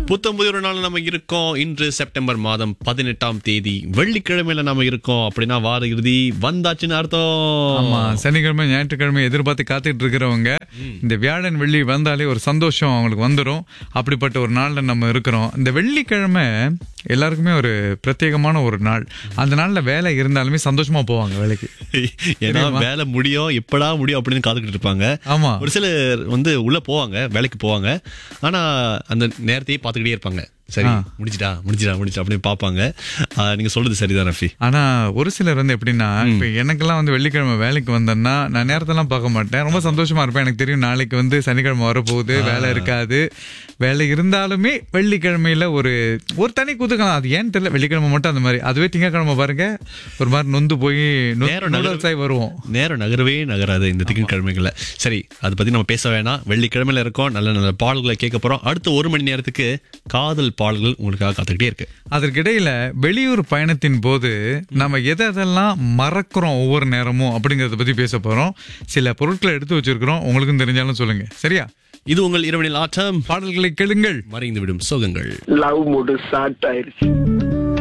புத்தம்புது ஒரு நாள் நம்ம இருக்கோம் இன்று செப்டம்பர் மாதம் பதினெட்டாம் தேதி வெள்ளிக்கிழமையில நம்ம இருக்கோம் அப்படின்னா வார இறுதி வந்தாச்சுன்னு அர்த்தம் ஆமா சனிக்கிழமை ஞாயிற்றுக்கிழமை எதிர்பார்த்து காத்துட்டு இருக்கிறவங்க இந்த வியாழன் வெள்ளி வந்தாலே ஒரு சந்தோஷம் அவங்களுக்கு வந்துடும் அப்படிப்பட்ட ஒரு நாள்ல நம்ம இருக்கிறோம் இந்த வெள்ளிக்கிழமை எல்லாருக்குமே ஒரு பிரத்யேகமான ஒரு நாள் அந்த நாள்ல வேலை இருந்தாலுமே சந்தோஷமா போவாங்க வேலைக்கு ஏன்னா வேலை முடியும் எப்படா முடியும் அப்படின்னு காத்துக்கிட்டு இருப்பாங்க ஆமா ஒரு சிலர் வந்து உள்ள போவாங்க வேலைக்கு போவாங்க ஆனா அந்த நேரத்தையே பார்த்துக்கிட்டே இருப்பாங்க சரி முடிச்சிட்டா முடிச்சிட்டா முடிச்சிட்டா அப்படின்னு பார்ப்பாங்க ஆ, நீங்க சொல்றது சரிதான் ரஃபி ஆனா ஒரு சிலர் வந்து எப்படின்னா இப்ப எனக்கெல்லாம் வந்து வெள்ளிக்கிழமை வேலைக்கு வந்தேன்னா நான் நேரத்தெல்லாம் பார்க்க மாட்டேன் ரொம்ப சந்தோஷமா இருப்பேன் எனக்கு தெரியும் நாளைக்கு வந்து சனிக்கிழமை வரப்போகுது வேலை இருக்காது வேலை இருந்தாலுமே வெள்ளிக்கிழமையில ஒரு ஒரு தனி குதுக்கலாம் அது ஏன்னு தெரியல வெள்ளிக்கிழமை மட்டும் அந்த மாதிரி அதுவே திங்கக்கிழமை பாருங்க ஒரு மாதிரி நொந்து போய் நேரம் நகரு- நூடுல்ஸ் ஆகி வருவோம் நேரம் நகரவே நகராது இந்த திங்கட்கிழமைகள்ல சரி அதை பத்தி நம்ம பேச வேணாம் வெள்ளிக்கிழமையில இருக்கோம் நல்ல நல்ல பாடல்களை கேட்க போறோம் அடுத்த ஒரு மணி நேரத்துக்கு காதல் பாடல்கள் உங்களுக்காக காத்துக்கிட்டே இருக்கு அதற்கிடையில வெளியூர் பயணத்தின் போது நம்ம எதை எதெல்லாம் மறக்கிறோம் ஒவ்வொரு நேரமும் அப்படிங்கறத பத்தி பேச போறோம் சில பொருட்களை எடுத்து வச்சிருக்கிறோம் உங்களுக்கும் தெரிஞ்சாலும் சொல்லுங்க சரியா இது உங்கள் இரவனில் ஆட்டம் பாடல்களை கேளுங்கள் மறைந்து விடும் சோகங்கள் லவ் மூடு ஸ்டார்ட் ஆயிருச்சு